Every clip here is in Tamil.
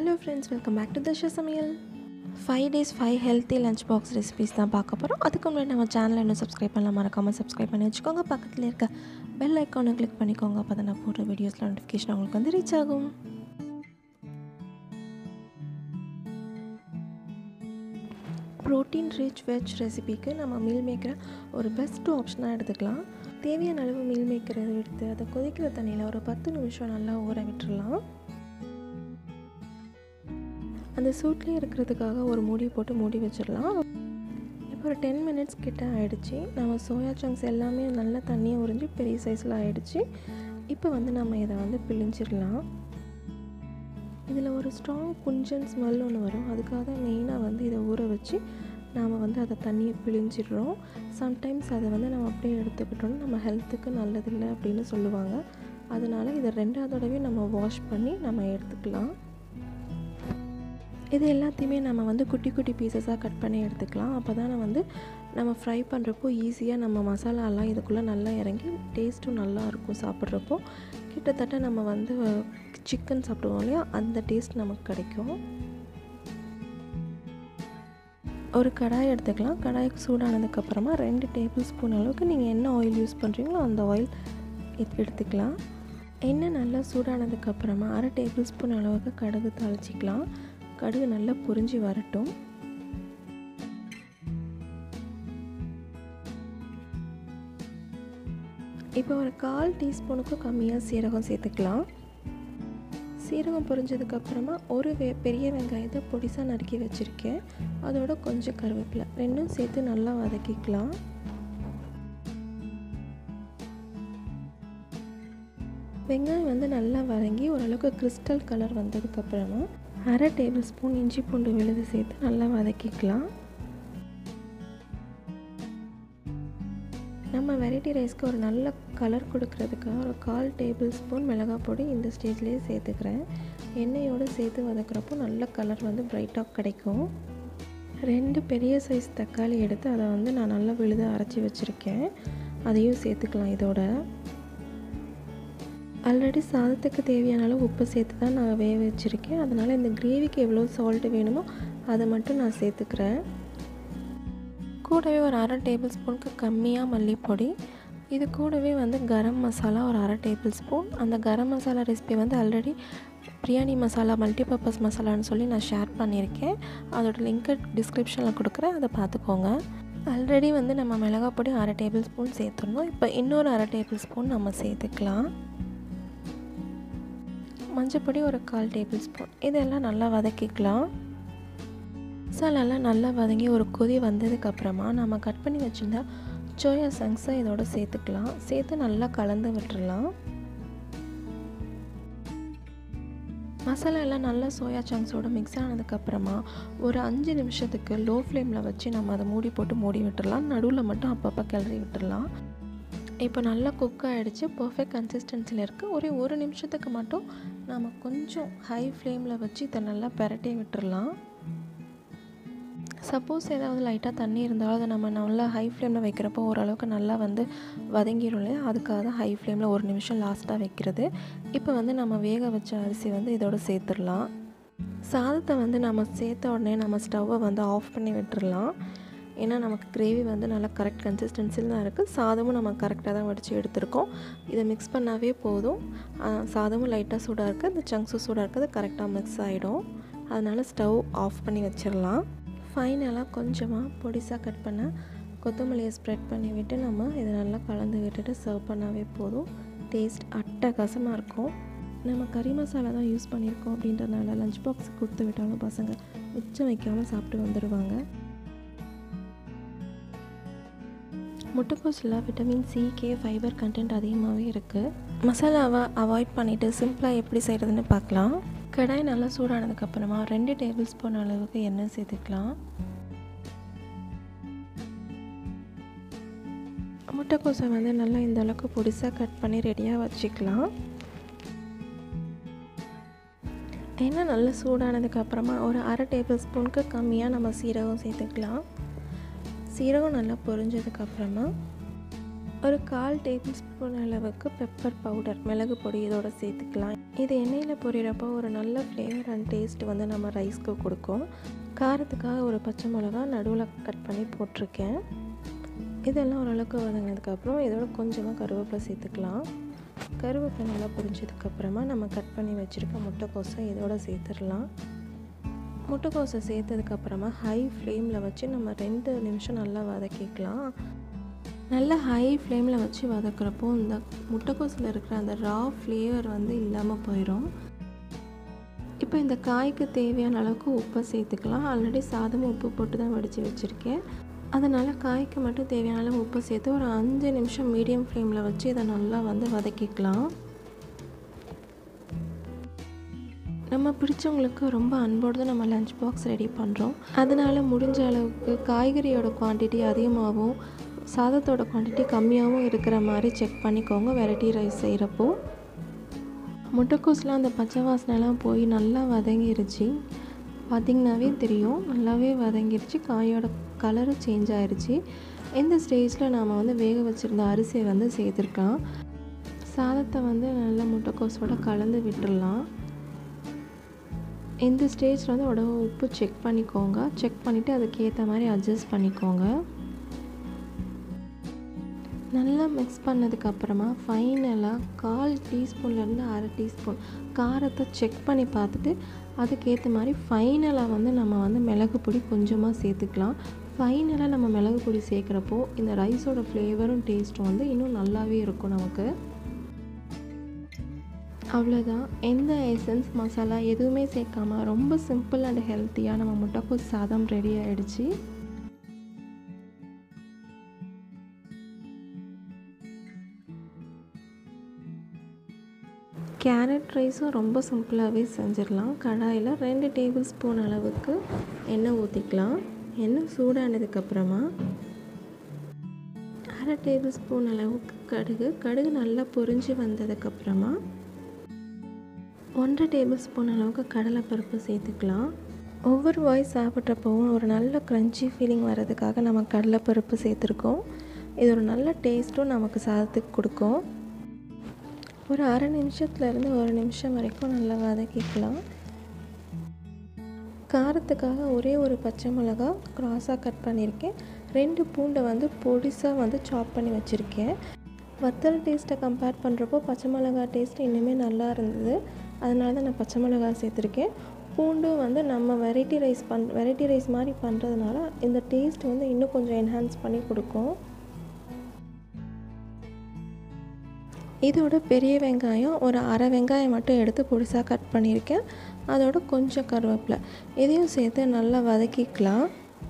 hello friends welcome back to Dasha சமையல் five days five healthy lunch box recipes தான் பார்க்க போகிறோம் அதுக்கு முன்னாடி நம்ம சேனலை இன்னும் சப்ஸ்கிரைப் பண்ணலாம் மறக்காமல் சப்ஸ்கிரைப் பண்ணி வச்சுக்கோங்க பக்கத்தில் இருக்க பெல் ஐக்கானை கிளிக் பண்ணிக்கோங்க அப்போ தான் நான் போடுற வீடியோஸில் நோட்டிஃபிகேஷன் உங்களுக்கு வந்து ரீச் ஆகும் ப்ரோட்டீன் ரிச் வெஜ் ரெசிபிக்கு நம்ம மீல் மேக்கரை ஒரு பெஸ்ட்டு ஆப்ஷனாக எடுத்துக்கலாம் தேவையான அளவு மீல் மேக்கரை எடுத்து அதை கொதிக்கிற தண்ணியில் ஒரு பத்து நிமிஷம் நல்லா ஊற விட்டுறலாம் அந்த சூட்லேயே இருக்கிறதுக்காக ஒரு மூடி போட்டு மூடி வச்சிடலாம் இப்போ ஒரு டென் மினிட்ஸ் கிட்ட ஆயிடுச்சு நம்ம சோயா சங்க்ஸ் எல்லாமே நல்லா தண்ணியை உறிஞ்சி பெரிய சைஸில் ஆயிடுச்சு இப்போ வந்து நம்ம இதை வந்து பிழிஞ்சிடலாம் இதில் ஒரு ஸ்ட்ராங் புஞ்சன் ஸ்மெல் ஒன்று வரும் அதுக்காக தான் மெயினாக வந்து இதை ஊற வச்சு நாம் வந்து அதை தண்ணியை பிழிஞ்சிடுறோம் சம்டைம்ஸ் அதை வந்து நம்ம அப்படியே எடுத்துக்கிட்டோம்னா நம்ம ஹெல்த்துக்கு நல்லதில்லை அப்படின்னு சொல்லுவாங்க அதனால் இதை ரெண்டாவது தடவை நம்ம வாஷ் பண்ணி நம்ம எடுத்துக்கலாம் இது எல்லாத்தையுமே நம்ம வந்து குட்டி குட்டி பீசஸாக கட் பண்ணி எடுத்துக்கலாம் அப்போ தான் வந்து நம்ம ஃப்ரை பண்ணுறப்போ ஈஸியாக நம்ம மசாலாலாம் இதுக்குள்ளே நல்லா இறங்கி டேஸ்ட்டும் நல்லா இருக்கும் சாப்பிட்றப்போ கிட்டத்தட்ட நம்ம வந்து சிக்கன் சாப்பிடுவோம் இல்லையா அந்த டேஸ்ட் நமக்கு கிடைக்கும் ஒரு கடாய் எடுத்துக்கலாம் கடாய்க்கு சூடானதுக்கப்புறமா ரெண்டு டேபிள் ஸ்பூன் அளவுக்கு நீங்கள் என்ன ஆயில் யூஸ் பண்ணுறீங்களோ அந்த ஆயில் எடுத்துக்கலாம் எண்ணெய் நல்லா சூடானதுக்கப்புறமா அரை டேபிள் ஸ்பூன் அளவுக்கு கடுகு தாளிச்சிக்கலாம் கடுகு நல்லா புரிஞ்சு வரட்டும் இப்போ ஒரு கால் டீஸ்பூனுக்கும் கம்மியாக சீரகம் சேர்த்துக்கலாம் சீரகம் பொரிஞ்சதுக்கப்புறமா ஒரு வெ பெரிய வெங்காயத்தை பொடிசாக நறுக்கி வச்சுருக்கேன் அதோட கொஞ்சம் கருவேப்பிலை ரெண்டும் சேர்த்து நல்லா வதக்கிக்கலாம் வெங்காயம் வந்து நல்லா வதங்கி ஓரளவுக்கு கிறிஸ்டல் கலர் வந்ததுக்கப்புறமா அரை டேபிள் ஸ்பூன் இஞ்சி பூண்டு விழுது சேர்த்து நல்லா வதக்கிக்கலாம் நம்ம வெரைட்டி ரைஸ்க்கு ஒரு நல்ல கலர் கொடுக்கறதுக்காக ஒரு கால் டேபிள் ஸ்பூன் மிளகாய் பொடி இந்த ஸ்டேஜ்லேயே சேர்த்துக்கிறேன் எண்ணெயோடு சேர்த்து வதக்குறப்போ நல்ல கலர் வந்து பிரைட்டாக கிடைக்கும் ரெண்டு பெரிய சைஸ் தக்காளி எடுத்து அதை வந்து நான் நல்லா விழுத அரைச்சி வச்சுருக்கேன் அதையும் சேர்த்துக்கலாம் இதோட ஆல்ரெடி சாதத்துக்கு தேவையான அளவு உப்பு சேர்த்து தான் நான் வேக வச்சுருக்கேன் அதனால் இந்த கிரேவிக்கு எவ்வளோ சால்ட்டு வேணுமோ அதை மட்டும் நான் சேர்த்துக்கிறேன் கூடவே ஒரு அரை டேபிள் ஸ்பூனுக்கு கம்மியாக மல்லிப்பொடி இது கூடவே வந்து கரம் மசாலா ஒரு அரை டேபிள் ஸ்பூன் அந்த கரம் மசாலா ரெசிபி வந்து ஆல்ரெடி பிரியாணி மசாலா மல்டிபர்பஸ் மசாலான்னு சொல்லி நான் ஷேர் பண்ணியிருக்கேன் அதோட லிங்க்கை டிஸ்கிரிப்ஷனில் கொடுக்குறேன் அதை பார்த்துக்கோங்க ஆல்ரெடி வந்து நம்ம மிளகாய் பொடி அரை டேபிள் ஸ்பூன் சேர்த்துருந்தோம் இப்போ இன்னொரு அரை டேபிள் ஸ்பூன் நம்ம சேர்த்துக்கலாம் மஞ்சப்பொடி ஒரு கால் டேபிள் ஸ்பூன் இதெல்லாம் நல்லா வதக்கிக்கலாம் மசாலாலாம் நல்லா வதங்கி ஒரு கொதி வந்ததுக்கப்புறமா நம்ம கட் பண்ணி வச்சுருந்தா சோயா சங்ஸை இதோட சேர்த்துக்கலாம் சேர்த்து நல்லா கலந்து விட்டுறலாம் மசாலா எல்லாம் நல்லா சோயா சங்ஸோட மிக்ஸ் ஆனதுக்கப்புறமா ஒரு அஞ்சு நிமிஷத்துக்கு லோ ஃப்ளேமில் வச்சு நம்ம அதை மூடி போட்டு மூடி விட்டுடலாம் நடுவில் மட்டும் அப்பப்போ கிளறி விட்டுடலாம் இப்போ நல்லா குக் ஆகிடுச்சு பர்ஃபெக்ட் கன்சிஸ்டன்சியில் இருக்குது ஒரே ஒரு நிமிஷத்துக்கு மட்டும் நம்ம கொஞ்சம் ஹை ஃப்ளேமில் வச்சு இதை நல்லா பெரட்டி விட்டுடலாம் சப்போஸ் ஏதாவது லைட்டாக தண்ணி இருந்தாலும் அதை நம்ம நல்லா ஹை ஃப்ளேமில் வைக்கிறப்போ ஓரளவுக்கு நல்லா வந்து வதங்கிடும் இல்லையா அதுக்காக தான் ஹை ஃப்ளேமில் ஒரு நிமிஷம் லாஸ்ட்டாக வைக்கிறது இப்போ வந்து நம்ம வேக வச்ச அரிசி வந்து இதோட சேர்த்துடலாம் சாதத்தை வந்து நம்ம சேர்த்த உடனே நம்ம ஸ்டவ்வை வந்து ஆஃப் பண்ணி விட்டுடலாம் ஏன்னா நமக்கு கிரேவி வந்து நல்லா கரெக்ட் கன்சிஸ்டன்சியில் தான் இருக்குது சாதமும் நம்ம கரெக்டாக தான் வடித்து எடுத்திருக்கோம் இதை மிக்ஸ் பண்ணாவே போதும் சாதமும் லைட்டாக சூடாக இருக்குது இந்த சங்க்ஸும் சூடாக இருக்குது கரெக்டாக மிக்ஸ் ஆகிடும் அதனால் ஸ்டவ் ஆஃப் பண்ணி வச்சிடலாம் ஃபைனலாக கொஞ்சமாக பொடிசாக கட் பண்ண கொத்தமல்லியை ஸ்ப்ரெட் பண்ணி விட்டு நம்ம இதை நல்லா கலந்து விட்டுட்டு சர்வ் பண்ணாவே போதும் டேஸ்ட் அட்டகாசமாக இருக்கும் நம்ம கறி மசாலா தான் யூஸ் பண்ணியிருக்கோம் அப்படின்றதுனால லஞ்ச் பாக்ஸ் கொடுத்து விட்டாலும் பசங்க மிச்சம் வைக்காமல் சாப்பிட்டு வந்துடுவாங்க முட்டைக்கோஸில் vitamin C K fibre content அதிகமாகவே இருக்குது மசாலாவை அவாய்ட் பண்ணிவிட்டு சிம்பிளாக எப்படி செய்கிறதுன்னு பார்க்கலாம் கடாய் நல்லா சூடானதுக்கப்புறமா ரெண்டு டேபிள் ஸ்பூன் அளவுக்கு எண்ணெய் சேர்த்துக்கலாம் முட்டைக்கோஸை வந்து நல்லா இந்த அளவுக்கு பொடிசாக கட் பண்ணி ரெடியாக வச்சுக்கலாம் எண்ணெய் நல்லா சூடானதுக்கப்புறமா ஒரு அரை டேபிள் ஸ்பூனுக்கு கம்மியாக நம்ம சீரகம் சேர்த்துக்கலாம் சீரகம் நல்லா பொரிஞ்சதுக்கப்புறமா ஒரு கால் டேபிள் ஸ்பூன் அளவுக்கு பெப்பர் பவுடர் மிளகு பொடி இதோட சேர்த்துக்கலாம் இது எண்ணெயில் பொரியறப்போ ஒரு நல்ல ஃப்ளேவர் அண்ட் டேஸ்ட் வந்து நம்ம ரைஸ்க்கு கொடுக்கும் காரத்துக்காக ஒரு பச்சை மிளகா நடுவில் கட் பண்ணி போட்டிருக்கேன் இதெல்லாம் ஓரளவுக்கு வதங்கினதுக்கப்புறம் இதோட கொஞ்சமாக கருவேப்பிலை சேர்த்துக்கலாம் கருவேப்பிலை நல்லா பொரிஞ்சதுக்கப்புறமா நம்ம கட் பண்ணி வச்சுருக்க முட்டைக்கோஸை இதோட சேர்த்துடலாம் முட்டைக்கோஸை சேர்த்ததுக்கப்புறமா ஹை ஃப்ளேமில் வச்சு நம்ம ரெண்டு நிமிஷம் நல்லா வதக்கிக்கலாம் நல்லா ஹை ஃப்ளேமில் வச்சு வதக்குறப்போ இந்த முட்டைக்கோஸில் இருக்கிற அந்த ரா ஃப்ளேவர் வந்து இல்லாமல் போயிடும் இப்போ இந்த காய்க்கு தேவையான அளவுக்கு உப்பை சேர்த்துக்கலாம் ஆல்ரெடி சாதமும் உப்பு போட்டு தான் வடித்து வச்சுருக்கேன் அதனால் காய்க்கு மட்டும் தேவையான அளவு உப்பு சேர்த்து ஒரு அஞ்சு நிமிஷம் மீடியம் ஃப்ளேமில் வச்சு இதை நல்லா வந்து வதக்கிக்கலாம் நம்ம பிடிச்சவங்களுக்கு ரொம்ப அன்போடு தான் நம்ம லஞ்ச் பாக்ஸ் ரெடி பண்ணுறோம் அதனால் முடிஞ்ச அளவுக்கு காய்கறியோட குவான்டிட்டி அதிகமாகவும் சாதத்தோட குவான்டிட்டி கம்மியாகவும் இருக்கிற மாதிரி செக் பண்ணிக்கோங்க வெரைட்டி ரைஸ் செய்கிறப்போ முட்டைக்கோஸ்லாம் அந்த பச்சை வாசனைலாம் போய் நல்லா வதங்கிருச்சு பார்த்திங்கனாவே தெரியும் நல்லாவே வதங்கிருச்சு காயோட கலரும் சேஞ்ச் ஆயிடுச்சு இந்த ஸ்டேஜில் நாம் வந்து வேக வச்சுருந்த அரிசியை வந்து சேர்த்துருக்கலாம் சாதத்தை வந்து நல்லா முட்டைக்கோஸோட கலந்து விட்டுடலாம் இந்த ஸ்டேஜில் வந்து உடம்பு உப்பு செக் பண்ணிக்கோங்க செக் பண்ணிவிட்டு அதுக்கேற்ற மாதிரி அட்ஜஸ்ட் பண்ணிக்கோங்க நல்லா மிக்ஸ் பண்ணதுக்கப்புறமா ஃபைனலாக கால் டீஸ்பூன்லேருந்து அரை டீஸ்பூன் காரத்தை செக் பண்ணி பார்த்துட்டு அதுக்கேற்ற மாதிரி ஃபைனலாக வந்து நம்ம வந்து மிளகு பொடி கொஞ்சமாக சேர்த்துக்கலாம் ஃபைனலாக நம்ம மிளகு பொடி சேர்க்குறப்போ இந்த ரைஸோட ஃப்ளேவரும் டேஸ்ட்டும் வந்து இன்னும் நல்லாவே இருக்கும் நமக்கு அவ்வளோதான் எந்த எசன்ஸ் மசாலா எதுவுமே சேர்க்காம ரொம்ப சிம்பிள் அண்ட் ஹெல்த்தியாக நம்ம முட்டைக்கோஸ் சாதம் ரெடி ஆகிடுச்சு கேரட் ரைஸும் ரொம்ப சிம்பிளாகவே செஞ்சிடலாம் கடாயில் ரெண்டு டேபிள் ஸ்பூன் அளவுக்கு எண்ணெய் ஊற்றிக்கலாம் எண்ணெய் சூடானதுக்கப்புறமா அரை டேபிள் ஸ்பூன் அளவுக்கு கடுகு கடுகு நல்லா பொரிஞ்சு வந்ததுக்கப்புறமா ஒன்றரை டேபிள் ஸ்பூன் அளவுக்கு கடலைப்பருப்பு சேர்த்துக்கலாம் ஒவ்வொரு வாய் சாப்பிட்றப்பவும் ஒரு நல்ல க்ரன்ச்சி ஃபீலிங் வர்றதுக்காக நம்ம கடலைப்பருப்பு சேர்த்துருக்கோம் இது ஒரு நல்ல டேஸ்ட்டும் நமக்கு சாதத்துக்கு கொடுக்கும் ஒரு அரை நிமிஷத்துலேருந்து ஒரு நிமிஷம் வரைக்கும் நல்லா வதக்கிக்கலாம் காரத்துக்காக ஒரே ஒரு பச்சை மிளகா க்ராஸாக கட் பண்ணியிருக்கேன் ரெண்டு பூண்டை வந்து பொடிசாக வந்து சாப் பண்ணி வச்சுருக்கேன் வத்தல் டேஸ்ட்டை கம்பேர் பண்ணுறப்போ பச்சை மிளகா டேஸ்ட் இன்னுமே நல்லா இருந்தது அதனால தான் நான் பச்சை மிளகா சேர்த்துருக்கேன் பூண்டும் வந்து நம்ம வெரைட்டி ரைஸ் பண் வெரைட்டி ரைஸ் மாதிரி பண்ணுறதுனால இந்த டேஸ்ட் வந்து இன்னும் கொஞ்சம் என்ஹான்ஸ் பண்ணி கொடுக்கும் இதோட பெரிய வெங்காயம் ஒரு அரை வெங்காயம் மட்டும் எடுத்து பொடிசாக கட் பண்ணியிருக்கேன் அதோட கொஞ்சம் கருவேப்பிலை இதையும் சேர்த்து நல்லா வதக்கிக்கலாம்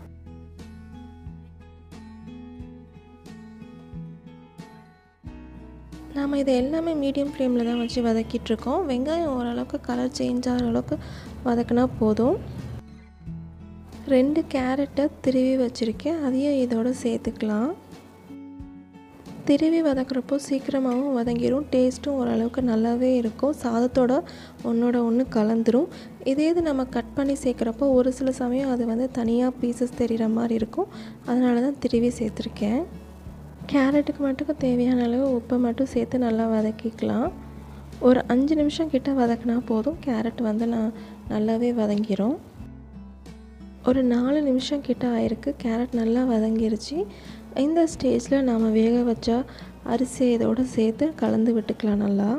நாம் இதை எல்லாமே மீடியம் ஃப்ளேமில் தான் வச்சு வதக்கிட்டுருக்கோம் வெங்காயம் ஓரளவுக்கு கலர் சேஞ்ச் ஆகிற அளவுக்கு வதக்கினா போதும் ரெண்டு கேரட்டை திருவி வச்சுருக்கேன் அதையும் இதோட சேர்த்துக்கலாம் திருவி வதக்குறப்போ சீக்கிரமாகவும் வதங்கிடும் டேஸ்ட்டும் ஓரளவுக்கு நல்லாவே இருக்கும் சாதத்தோட ஒன்றோட ஒன்று கலந்துரும் இதே இது நம்ம கட் பண்ணி சேர்க்குறப்போ ஒரு சில சமயம் அது வந்து தனியாக பீசஸ் தெரிகிற மாதிரி இருக்கும் அதனால தான் திருவி சேர்த்துருக்கேன் கேரட்டுக்கு மட்டும் தேவையான அளவு உப்பை மட்டும் சேர்த்து நல்லா வதக்கிக்கலாம் ஒரு அஞ்சு நிமிஷம் கிட்ட வதக்கினா போதும் கேரட் வந்து நான் நல்லாவே வதங்கிடும் ஒரு நாலு நிமிஷம் கிட்ட ஆயிருக்கு கேரட் நல்லா வதங்கிருச்சு இந்த ஸ்டேஜில் நாம் வேக வச்ச அரிசி இதோடு சேர்த்து கலந்து விட்டுக்கலாம் நல்லா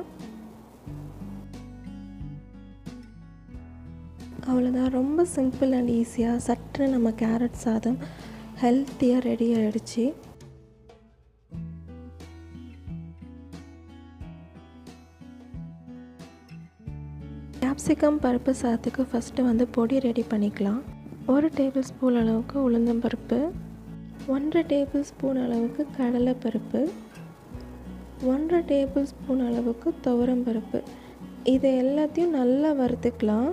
அவ்வளோதான் ரொம்ப சிம்பிள் அண்ட் ஈஸியாக சட்டுன்னு நம்ம கேரட் சாதம் ஹெல்த்தியாக ரெடி ஆகிடுச்சு கேப்சிகம் பருப்பு சாதத்துக்கு ஃபஸ்ட்டு வந்து பொடி ரெடி பண்ணிக்கலாம் ஒரு டேபிள் ஸ்பூன் அளவுக்கு உளுந்தம்பருப்பு ஒன்றரை டேபிள் ஸ்பூன் அளவுக்கு கடலைப்பருப்பு ஒன்றரை டேபிள் ஸ்பூன் அளவுக்கு துவரம்பருப்பு இதை எல்லாத்தையும் நல்லா வறுத்துக்கலாம்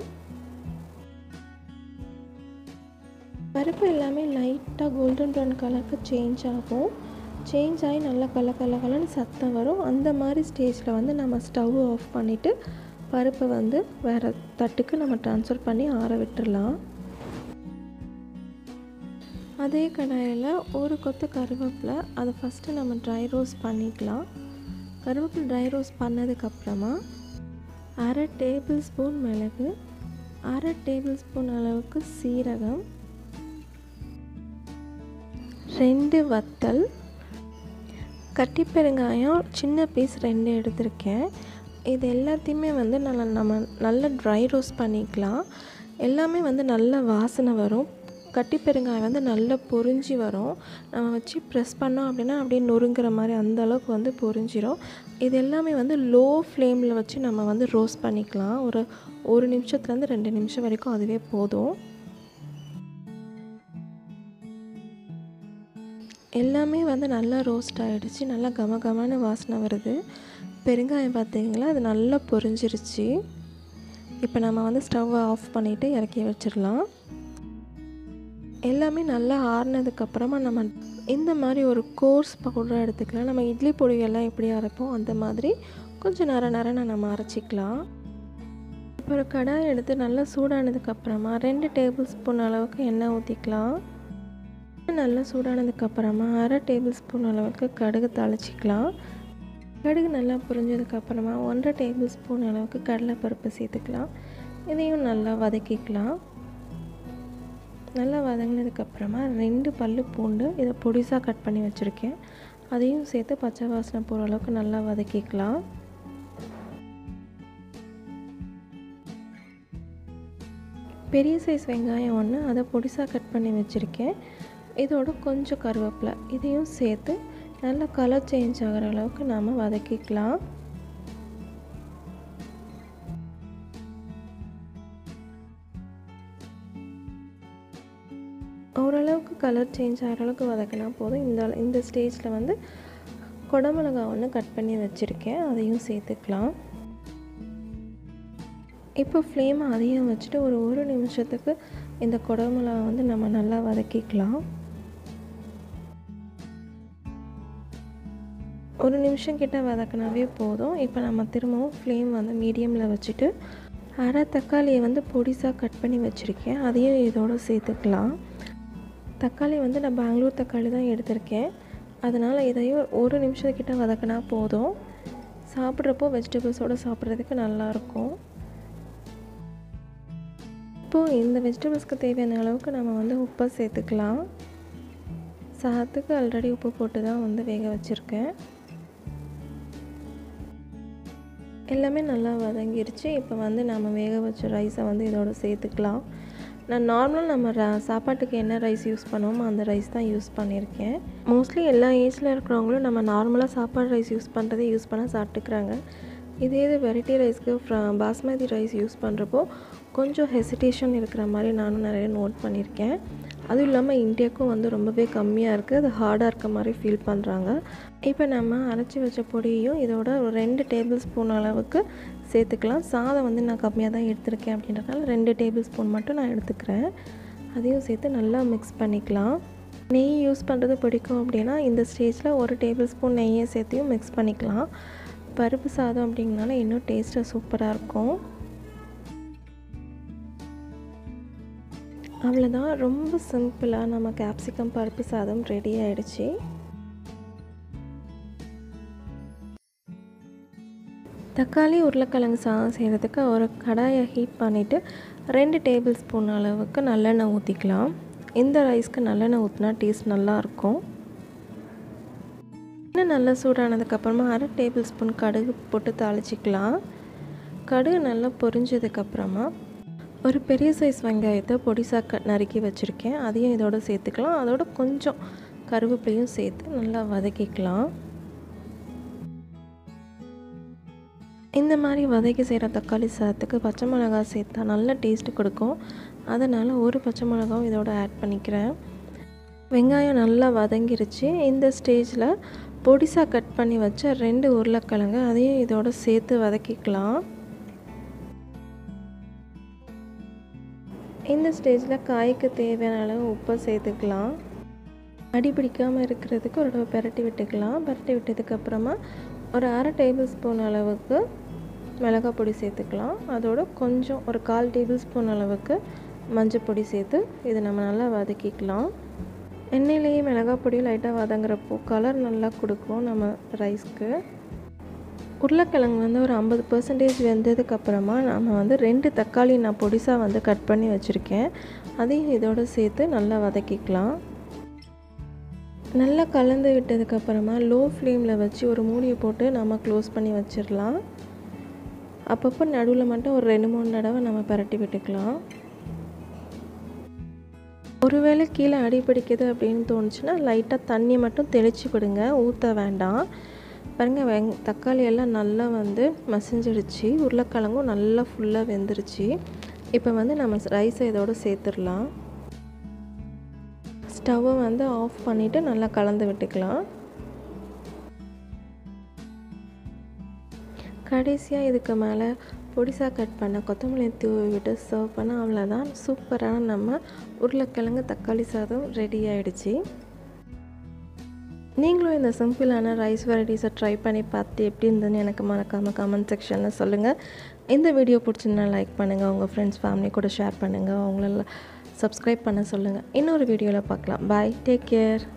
பருப்பு எல்லாமே லைட்டாக கோல்டன் ப்ரௌன் கலருக்கு சேஞ்ச் ஆகும் சேஞ்ச் ஆகி நல்லா கல கல கலன்னு சத்தம் வரும் அந்த மாதிரி ஸ்டேஜில் வந்து நம்ம ஸ்டவ் ஆஃப் பண்ணிவிட்டு பருப்பை வந்து வேறு தட்டுக்கு நம்ம ட்ரான்ஸ்ஃபர் பண்ணி ஆற விட்டுடலாம் அதே கடாயில் ஒரு கொத்து கருவேப்பிலை அதை ஃபஸ்ட்டு நம்ம ட்ரை ரோஸ்ட் பண்ணிக்கலாம் கருவேப்பிலை ட்ரை ரோஸ்ட் பண்ணதுக்கப்புறமா அரை டேபிள் ஸ்பூன் மிளகு அரை டேபிள் ஸ்பூன் அளவுக்கு சீரகம் ரெண்டு வத்தல் கட்டி பெருங்காயம் சின்ன பீஸ் ரெண்டு எடுத்திருக்கேன் இது எல்லாத்தையுமே வந்து நல்லா நம்ம நல்லா ட்ரை ரோஸ்ட் பண்ணிக்கலாம் எல்லாமே வந்து நல்ல வாசனை வரும் கட்டி பெருங்காயம் வந்து நல்லா பொரிஞ்சு வரும் நம்ம வச்சு ப்ரெஸ் பண்ணோம் அப்படின்னா அப்படியே நொறுங்குற மாதிரி அந்த அளவுக்கு வந்து பொரிஞ்சிரும் இது எல்லாமே வந்து லோ ஃப்ளேமில் வச்சு நம்ம வந்து ரோஸ்ட் பண்ணிக்கலாம் ஒரு ஒரு நிமிஷத்துலேருந்து ரெண்டு நிமிஷம் வரைக்கும் அதுவே போதும் எல்லாமே வந்து நல்லா ரோஸ்ட் ஆகிடுச்சு நல்லா கம கமன்னு வாசனை வருது பெருங்காயம் பார்த்தீங்களா அது நல்லா பொரிஞ்சிருச்சு இப்போ நம்ம வந்து ஸ்டவ்வை ஆஃப் பண்ணிவிட்டு இறக்கி வச்சிடலாம் எல்லாமே நல்லா ஆறுனதுக்கப்புறமா நம்ம இந்த மாதிரி ஒரு கோர்ஸ் பவுடர் எடுத்துக்கலாம் நம்ம இட்லி பொடியெல்லாம் எப்படி அரைப்போம் அந்த மாதிரி கொஞ்சம் நர நரன்னு நம்ம அரைச்சிக்கலாம் இப்போ ஒரு கடாய் எடுத்து நல்லா சூடானதுக்கப்புறமா ரெண்டு டேபிள் ஸ்பூன் அளவுக்கு எண்ணெய் ஊற்றிக்கலாம் நல்லா சூடானதுக்கப்புறமா அரை டேபிள் ஸ்பூன் அளவுக்கு கடுகு தாளிச்சிக்கலாம் கடுகு நல்லா புரிஞ்சதுக்கப்புறமா ஒன்றரை டேபிள் ஸ்பூன் அளவுக்கு கடலைப்பருப்பு சேர்த்துக்கலாம் இதையும் நல்லா வதக்கிக்கலாம் நல்லா வதங்கினதுக்கப்புறமா ரெண்டு பல்லு பூண்டு இதை பொடிசாக கட் பண்ணி வச்சுருக்கேன் அதையும் சேர்த்து பச்சை வாசனை போகிற அளவுக்கு நல்லா வதக்கிக்கலாம் பெரிய சைஸ் வெங்காயம் ஒன்று அதை பொடிசாக கட் பண்ணி வச்சுருக்கேன் இதோட கொஞ்சம் கருவேப்பிலை இதையும் சேர்த்து நல்லா கலர் சேஞ்ச் ஆகிற அளவுக்கு நாம் வதக்கிக்கலாம் ஓரளவுக்கு கலர் சேஞ்ச் ஆகிற அளவுக்கு வதக்கினா போதும் இந்த இந்த ஸ்டேஜில் வந்து குடமிளகா ஒன்று கட் பண்ணி வச்சுருக்கேன் அதையும் சேர்த்துக்கலாம் இப்போ ஃப்ளேம் அதையும் வச்சுட்டு ஒரு ஒரு நிமிஷத்துக்கு இந்த குடமிளகா வந்து நம்ம நல்லா வதக்கிக்கலாம் ஒரு நிமிஷம் கிட்ட வதக்கினாவே போதும் இப்போ நம்ம திரும்பவும் ஃப்ளேம் வந்து மீடியமில் வச்சுட்டு அரை தக்காளியை வந்து பொடிசாக கட் பண்ணி வச்சுருக்கேன் அதையும் இதோடு சேர்த்துக்கலாம் தக்காளி வந்து நான் பெங்களூர் தக்காளி தான் எடுத்திருக்கேன் அதனால் இதையும் ஒரு நிமிஷத்துக்கிட்ட வதக்கினா போதும் சாப்பிட்றப்போ வெஜிடபிள்ஸோடு சாப்பிட்றதுக்கு நல்லாயிருக்கும் இப்போது இந்த வெஜிடபிள்ஸ்க்கு தேவையான அளவுக்கு நம்ம வந்து உப்பை சேர்த்துக்கலாம் சாதத்துக்கு ஆல்ரெடி உப்பு போட்டு தான் வந்து வேக வச்சுருக்கேன் எல்லாமே நல்லா வதங்கிருச்சு இப்போ வந்து நம்ம வேக வச்ச ரைஸை வந்து இதோட சேர்த்துக்கலாம் நான் நார்மலாக நம்ம ர சாப்பாட்டுக்கு என்ன ரைஸ் யூஸ் பண்ணுவோமோ அந்த ரைஸ் தான் யூஸ் பண்ணியிருக்கேன் மோஸ்ட்லி எல்லா ஏஜில் இருக்கிறவங்களும் நம்ம நார்மலாக சாப்பாடு ரைஸ் யூஸ் பண்ணுறதை யூஸ் பண்ண சாப்பிட்டுக்கிறாங்க இதே இது வெரைட்டி ரைஸ்க்கு ஃப்ர பாஸ்மதி ரைஸ் யூஸ் பண்ணுறப்போ கொஞ்சம் ஹெசிடேஷன் இருக்கிற மாதிரி நானும் நிறைய நோட் பண்ணியிருக்கேன் அதுவும் இல்லாமல் இந்தியாவுக்கும் வந்து ரொம்பவே கம்மியாக இருக்குது அது ஹார்டாக இருக்க மாதிரி ஃபீல் பண்ணுறாங்க இப்போ நம்ம அரைச்சி வச்ச பொடியையும் இதோட ஒரு ரெண்டு டேபிள் ஸ்பூன் அளவுக்கு சேர்த்துக்கலாம் சாதம் வந்து நான் கம்மியாக தான் எடுத்திருக்கேன் அப்படின்றனால ரெண்டு டேபிள் ஸ்பூன் மட்டும் நான் எடுத்துக்கிறேன் அதையும் சேர்த்து நல்லா மிக்ஸ் பண்ணிக்கலாம் நெய் யூஸ் பண்ணுறது பிடிக்கும் அப்படின்னா இந்த ஸ்டேஜில் ஒரு டேபிள் ஸ்பூன் நெய்யை சேர்த்தையும் மிக்ஸ் பண்ணிக்கலாம் பருப்பு சாதம் அப்படிங்கனால இன்னும் டேஸ்ட்டாக சூப்பராக இருக்கும் அவ்வளோதான் ரொம்ப சிம்பிளாக நம்ம கேப்சிகம் பருப்பு சாதம் ரெடி ஆயிடுச்சு தக்காளி உருளைக்கிழங்கு சாதம் செய்கிறதுக்கு ஒரு கடாயை ஹீட் பண்ணிவிட்டு ரெண்டு டேபிள் ஸ்பூன் அளவுக்கு நல்லெண்ணெய் ஊற்றிக்கலாம் இந்த ரைஸ்க்கு நல்லெண்ணெய் ஊற்றினா டேஸ்ட் நல்லாயிருக்கும் எண்ணெய் நல்லா சூடானதுக்கப்புறமா அரை டேபிள் ஸ்பூன் கடுகு போட்டு தாளிச்சிக்கலாம் கடுகு நல்லா பொரிஞ்சதுக்கப்புறமா ஒரு பெரிய சைஸ் வெங்காயத்தை பொடிசாக க நறுக்கி வச்சுருக்கேன் அதையும் இதோட சேர்த்துக்கலாம் அதோட கொஞ்சம் கருவேப்பிலையும் சேர்த்து நல்லா வதக்கிக்கலாம் இந்த மாதிரி வதக்கி செய்கிற தக்காளி சாதத்துக்கு பச்சை மிளகாய் சேர்த்தா நல்ல டேஸ்ட்டு கொடுக்கும் அதனால் ஒரு பச்சை மிளகாவும் இதோட ஆட் பண்ணிக்கிறேன் வெங்காயம் நல்லா வதங்கிருச்சு இந்த ஸ்டேஜில் பொடிசாக கட் பண்ணி வச்ச ரெண்டு உருளைக்கிழங்கு அதையும் இதோட சேர்த்து வதக்கிக்கலாம் இந்த ஸ்டேஜில் காய்க்கு தேவையான அளவு உப்பை சேர்த்துக்கலாம் அடி பிடிக்காமல் இருக்கிறதுக்கு ஒரு தடவை பெரட்டி விட்டுக்கலாம் பெரட்டி விட்டதுக்கப்புறமா ஒரு அரை டேபிள் ஸ்பூன் அளவுக்கு மிளகாய் பொடி சேர்த்துக்கலாம் அதோட கொஞ்சம் ஒரு கால் டேபிள் ஸ்பூன் அளவுக்கு மஞ்சள் பொடி சேர்த்து இதை நம்ம நல்லா வதக்கிக்கலாம் எண்ணெயிலேயே மிளகாய் பொடி லைட்டாக வதங்குறப்போ கலர் நல்லா கொடுக்கும் நம்ம ரைஸ்க்கு உருளைக்கிழங்கு வந்து ஒரு ஐம்பது பர்சன்டேஜ் வெந்ததுக்கப்புறமா நம்ம வந்து ரெண்டு தக்காளி நான் பொடிசாக வந்து கட் பண்ணி வச்சுருக்கேன் அதையும் இதோடு சேர்த்து நல்லா வதக்கிக்கலாம் நல்லா கலந்து விட்டதுக்கப்புறமா லோ ஃப்ளேமில் வச்சு ஒரு மூடியை போட்டு நம்ம க்ளோஸ் பண்ணி வச்சிடலாம் அப்பப்போ நடுவில் மட்டும் ஒரு ரெண்டு மூணு தடவை நம்ம பரட்டி விட்டுக்கலாம் ஒருவேளை கீழே அடி பிடிக்குது அப்படின்னு தோணுச்சுன்னா லைட்டாக தண்ணி மட்டும் தெளித்து விடுங்க ஊற்ற வேண்டாம் பாருங்கள் வெங் தக்காளி எல்லாம் நல்லா வந்து மசிஞ்சிடுச்சு உருளைக்கிழங்கும் நல்லா ஃபுல்லாக வெந்துருச்சு இப்போ வந்து நம்ம ரைஸை இதோடு சேர்த்துடலாம் ஸ்டவ்வை வந்து ஆஃப் பண்ணிவிட்டு நல்லா கலந்து விட்டுக்கலாம் கடைசியாக இதுக்கு மேலே பொடிசாக கட் பண்ண கொத்தமல்லி தூவி விட்டு சர்வ் பண்ண அவ்வளோதான் சூப்பரான நம்ம உருளைக்கிழங்கு தக்காளி சாதம் ரெடி ஆகிடுச்சு நீங்களும் இந்த சிம்பிளான ரைஸ் வெரைட்டிஸை ட்ரை பண்ணி பார்த்து எப்படி இருந்ததுன்னு எனக்கு மறக்காமல் கமெண்ட் செக்ஷனில் சொல்லுங்கள் இந்த வீடியோ பிடிச்சிருந்தா லைக் பண்ணுங்கள் உங்கள் ஃப்ரெண்ட்ஸ் ஃபேமிலி கூட ஷேர் பண்ணுங்கள் அவங்கள சப்ஸ்கிரைப் பண்ண சொல்லுங்கள் இன்னொரு வீடியோவில் பார்க்கலாம் பாய் டேக் கேர்